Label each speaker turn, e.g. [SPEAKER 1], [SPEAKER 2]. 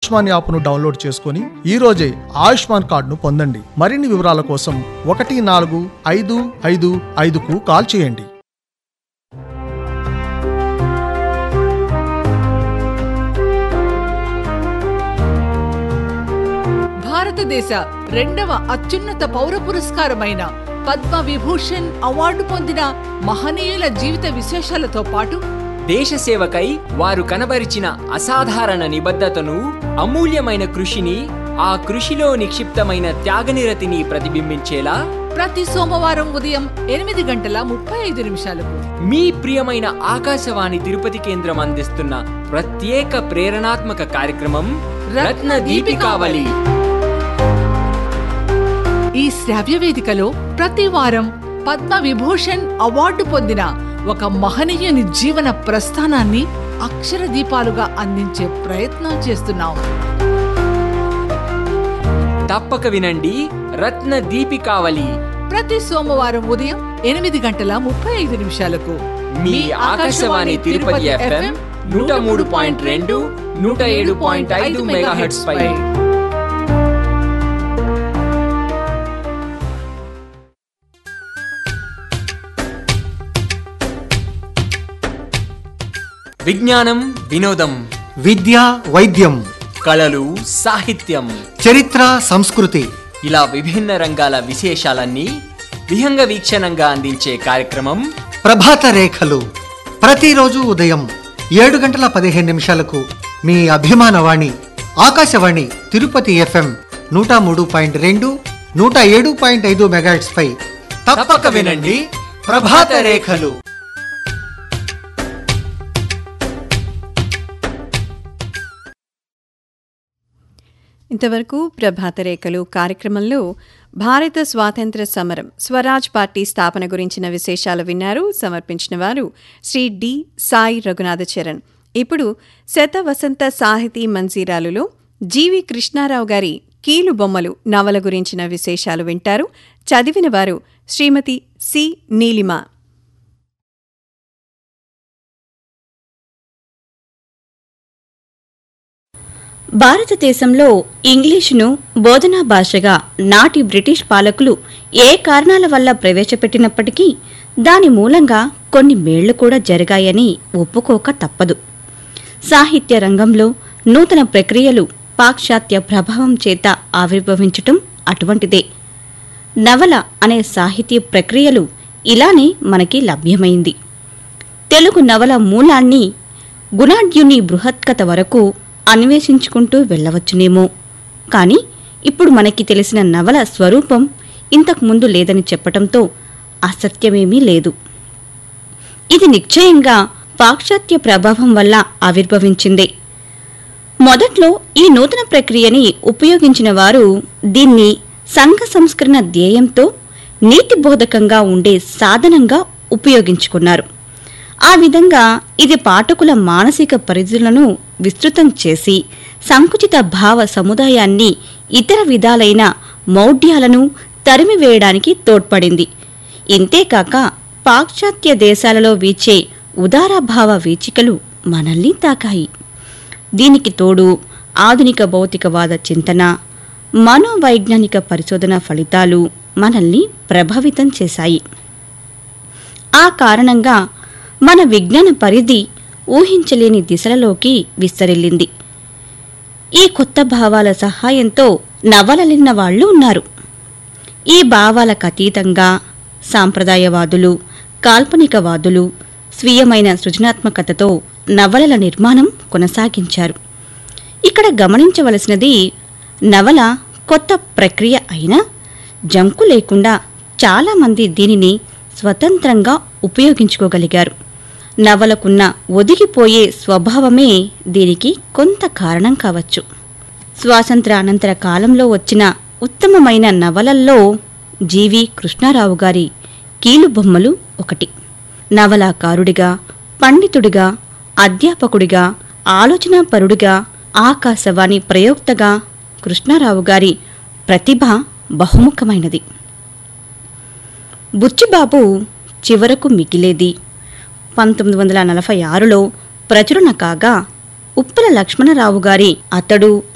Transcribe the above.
[SPEAKER 1] ఆయుష్మాన్ యాప్ను డౌన్లోడ్ చేసుకుని ఈ రోజే ఆయుష్మాన్ కార్డును పొందండి మరిన్ని వివరాల కోసం ఒకటి నాలుగు ఐదు ఐదు ఐదుకు కాల్ చేయండి
[SPEAKER 2] భారతదేశ రెండవ అత్యున్నత పౌర పురస్కారమైన పద్మ విభూషణ్ అవార్డు పొందిన మహనీయుల జీవిత విశేషాలతో పాటు
[SPEAKER 3] దేశ సేవకై వారు కనబరిచిన అసాధారణ నిబద్ధతను అమూల్యమైన కృషిని ఆ కృషిలో నిక్షిప్తమైన త్యాగనిరతిని ప్రతిబింబించేలా
[SPEAKER 2] ప్రతి సోమవారం ఉదయం ఎనిమిది గంటల ముప్పై ఐదు నిమిషాలకు
[SPEAKER 3] మీ ప్రియమైన ఆకాశవాణి తిరుపతి కేంద్రం అందిస్తున్న ప్రత్యేక ప్రేరణాత్మక కార్యక్రమం రత్న దీపికావళి
[SPEAKER 2] ఈ శ్రావ్య వేదికలో ప్రతి వారం పద్మ విభూషణ్ అవార్డు పొందిన ఒక మహనీయుని జీవన ప్రస్థానాన్ని అక్షర దీపాలుగా అందించే ప్రయత్నం చేస్తున్నాం
[SPEAKER 3] తప్పక వినండి రత్న దీపికావళి
[SPEAKER 2] ప్రతి సోమవారం ఉదయం ఎనిమిది గంటల ముప్పై ఐదు నిమిషాలకు
[SPEAKER 3] మీ ఆకాశవాణి తిరుపతి ఎఫ్ఎం నూట మూడు పాయింట్ రెండు నూట ఏడు పాయింట్ ఐదు మెగాహెట్స్ పై విజ్ఞానం వినోదం
[SPEAKER 4] విద్య వైద్యం
[SPEAKER 3] కళలు సాహిత్యం
[SPEAKER 4] చరిత్ర సంస్కృతి
[SPEAKER 3] ఇలా విభిన్న రంగాల విశేషాలన్నీ విహంగ వీక్షణంగా అందించే కార్యక్రమం
[SPEAKER 4] ప్రభాత రేఖలు ప్రతిరోజు ఉదయం ఏడు గంటల పదిహేను నిమిషాలకు మీ అభిమాన వాణి ఆకాశవాణి తిరుపతి ఎఫ్ఎం నూట మూడు పాయింట్ రెండు నూట ఏడు పాయింట్ ఐదు మెగాహెట్స్ పై తప్పక వినండి ప్రభాత రేఖలు
[SPEAKER 5] ఇంతవరకు ప్రభాత రేఖలు కార్యక్రమంలో భారత స్వాతంత్ర సమరం స్వరాజ్ పార్టీ స్థాపన గురించిన విశేషాలు విన్నారు సమర్పించిన వారు శ్రీ డి సాయి రఘునాథచరణ్ ఇప్పుడు శత వసంత సాహితీ మంజీరాలులో జీవి కృష్ణారావు గారి కీలు బొమ్మలు నవల గురించిన విశేషాలు వింటారు చదివిన వారు శ్రీమతి సి నీలిమ
[SPEAKER 6] భారతదేశంలో ఇంగ్లీషును బోధనా భాషగా నాటి బ్రిటిష్ పాలకులు ఏ కారణాల వల్ల ప్రవేశపెట్టినప్పటికీ దాని మూలంగా కొన్ని మేళ్లు కూడా జరిగాయని ఒప్పుకోక తప్పదు సాహిత్య రంగంలో నూతన ప్రక్రియలు పాశ్చాత్య ప్రభావం చేత ఆవిర్భవించటం అటువంటిదే నవల అనే సాహిత్య ప్రక్రియలు ఇలానే మనకి లభ్యమైంది తెలుగు నవల మూలాన్ని గుణాఢ్యుని బృహత్కథ వరకు అన్వేషించుకుంటూ వెళ్ళవచ్చునేమో కానీ ఇప్పుడు మనకి తెలిసిన నవల స్వరూపం ఇంతకు ముందు లేదని చెప్పటంతో అసత్యమేమీ లేదు ఇది నిశ్చయంగా పాశ్చాత్య ప్రభావం వల్ల ఆవిర్భవించిందే మొదట్లో ఈ నూతన ప్రక్రియని ఉపయోగించిన వారు దీన్ని సంఘ సంస్కరణ ధ్యేయంతో నీతిబోధకంగా ఉండే సాధనంగా ఉపయోగించుకున్నారు ఆ విధంగా ఇది పాఠకుల మానసిక పరిధులను విస్తృతం చేసి సంకుచిత భావ సముదాయాన్ని ఇతర విధాలైన మౌఢ్యాలను తరిమివేయడానికి తోడ్పడింది ఇంతేకాక పాశ్చాత్య దేశాలలో వీచే ఉదారభావ వీచికలు మనల్ని తాకాయి దీనికి తోడు ఆధునిక భౌతికవాద చింతన మనోవైజ్ఞానిక పరిశోధన ఫలితాలు మనల్ని ప్రభావితం చేశాయి ఆ కారణంగా మన విజ్ఞాన పరిధి ఊహించలేని దిశలలోకి విస్తరిల్లింది ఈ కొత్త భావాల సహాయంతో నవలలిన్న వాళ్ళు ఉన్నారు ఈ భావాలకు అతీతంగా సాంప్రదాయవాదులు కాల్పనికవాదులు స్వీయమైన సృజనాత్మకతతో నవలల నిర్మాణం కొనసాగించారు ఇక్కడ గమనించవలసినది నవల కొత్త ప్రక్రియ అయినా జంకు లేకుండా చాలామంది దీనిని స్వతంత్రంగా ఉపయోగించుకోగలిగారు నవలకున్న ఒదిగిపోయే స్వభావమే దీనికి కొంత కారణం కావచ్చు స్వాతంత్ర అనంతర కాలంలో వచ్చిన ఉత్తమమైన నవలల్లో జీవి కృష్ణారావు గారి కీలుబొమ్మలు ఒకటి నవలాకారుడిగా పండితుడిగా అధ్యాపకుడిగా ఆలోచనాపరుడిగా ఆకాశవాణి ప్రయోక్తగా కృష్ణారావు గారి ప్రతిభ బహుముఖమైనది బుచ్చిబాబు చివరకు మిగిలేది పంతొమ్మిది వందల నలభై ఆరులో ప్రచురణ కాగా ఉప్పల లక్ష్మణరావు గారి అతడు